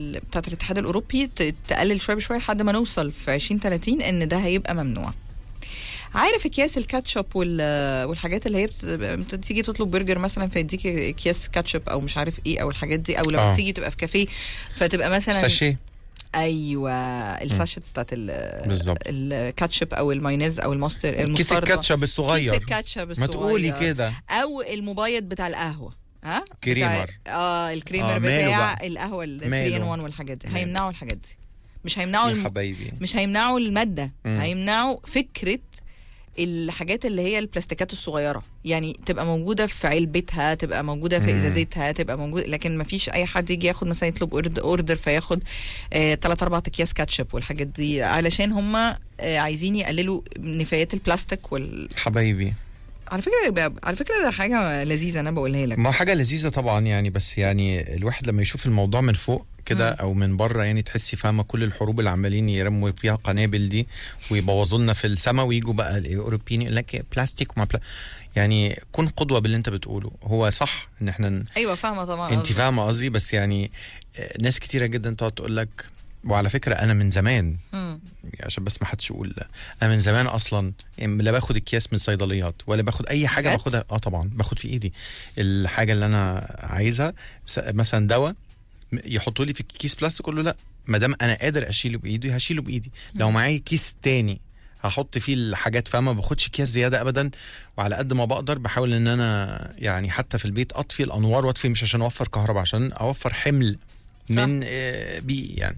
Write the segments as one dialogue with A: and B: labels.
A: بتاعت الاتحاد الاوروبي ت- تقلل شويه بشويه لحد ما نوصل في 2030 ان ده هيبقى ممنوع عارف اكياس الكاتشب وال- والحاجات اللي هي بت- بت- تيجي تطلب برجر مثلا فيديك اكياس كاتشب او مش عارف ايه او الحاجات دي او لما
B: آه.
A: تيجي تبقى في كافيه فتبقى مثلا
B: ساشيه
A: ايوه الساشيتس بتاعت ال-
B: بالظبط.
A: الكاتشب او المايونيز او الماستر
B: كيس
A: المستردة
B: الكاتشب
A: كيس
B: الصغير
A: الكاتشب
B: ما
A: الصغير
B: تقولي كده
A: او المبيض بتاع القهوه ها
B: كريمر.
A: بتاع اه الكريمر
B: آه، ماله
A: بتاع
B: بقى؟
A: القهوه ال 3
B: ماله؟
A: ان 1 والحاجات دي
B: ماله؟
A: هيمنعوا الحاجات دي مش هيمنعوا
B: يا
A: الم...
B: حبايبي
A: مش هيمنعوا الماده
B: مم.
A: هيمنعوا فكره الحاجات اللي هي البلاستيكات الصغيره يعني تبقى موجوده في علبتها تبقى موجوده في
B: مم.
A: ازازتها تبقى موجوده لكن ما فيش اي حد يجي ياخد مثلا يطلب أورد- اوردر فياخد ثلاث اربع اكياس كاتشب والحاجات دي علشان هم عايزين يقللوا نفايات البلاستيك وال
B: حبايبي
A: على فكره على فكره ده حاجه لذيذه انا بقولها لك
B: ما هو حاجة لذيذة طبعا يعني بس يعني الواحد لما يشوف الموضوع من فوق كده
A: مم.
B: او من بره يعني تحسي فاهمه كل الحروب اللي عمالين يرموا فيها قنابل دي ويبوظوا لنا في السماء ويجوا بقى الاوروبيين يقول لك بلاستيك وما بلا يعني كن قدوه باللي انت بتقوله هو صح ان احنا ن-
A: ايوه فاهمه طبعا
B: انت
A: قصدك.
B: فاهمه قصدي بس يعني آه، ناس كتيره جدا تقعد تقول لك وعلى فكره انا من زمان
A: مم.
B: عشان بس ما حدش يقول لا. انا من زمان اصلا يعني لا باخد اكياس من الصيدليات ولا باخد اي حاجه
A: بجد؟
B: باخدها اه طبعا باخد في ايدي الحاجه اللي انا عايزها س- مثلا دواء م- يحطوا لي في كيس بلاستيك اقول له لا ما دام انا قادر اشيله بايدي هشيله بايدي لو
A: مم.
B: معايا كيس تاني هحط فيه الحاجات فاهمه ما باخدش اكياس زياده ابدا وعلى قد ما بقدر بحاول ان انا يعني حتى في البيت اطفي الانوار واطفي مش عشان اوفر كهرباء عشان اوفر حمل من آه، بيئي يعني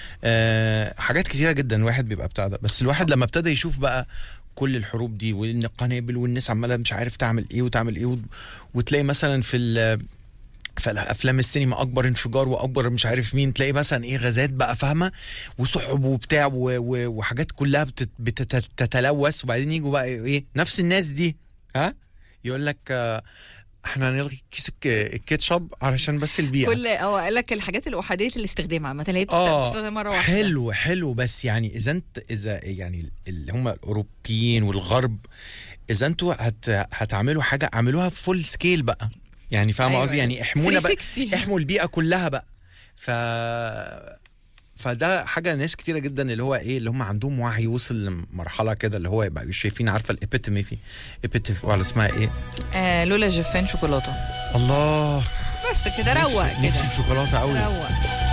B: آه، حاجات كتيره جدا الواحد بيبقى بتاع ده بس الواحد لما ابتدى يشوف بقى كل الحروب دي وان القنابل والناس عماله مش عارف تعمل ايه وتعمل ايه و- وتلاقي مثلا في ال في افلام السينما اكبر انفجار واكبر مش عارف مين تلاقي مثلا ايه غازات بقى فاهمه وسحب وبتاع و- و- وحاجات كلها بتت- بتت- بتتلوث وبعدين يجوا بقى ايه نفس الناس دي ها يقول لك آه، احنا هنلغي كيس الك- الكاتشب علشان بس البيئه
A: كل هو قال لك الحاجات الاحاديه الاستخدام عامه اللي هي بتست-
B: اه
A: بتستخدم مره واحده
B: حلو حلو بس يعني اذا انت اذا يعني اللي هم الاوروبيين والغرب اذا انتوا هت هتعملوا حاجه اعملوها فول سكيل بقى يعني فاهم
A: أيوة،
B: قصدي
A: أيوة.
B: يعني احمونا بقى
A: 360.
B: احموا البيئه كلها بقى ف فده حاجه ناس كتيره جدا اللي هو ايه اللي هم عندهم وعي وصل لمرحله كده اللي هو يبقى شايفين عارفه الابيتمي في ابيتمي ولا اسمها ايه
A: آه لولا جفان شوكولاته
B: الله
A: بس كده روق
B: نفسي, نفسي
A: كده
B: في شوكولاته قوي
A: روق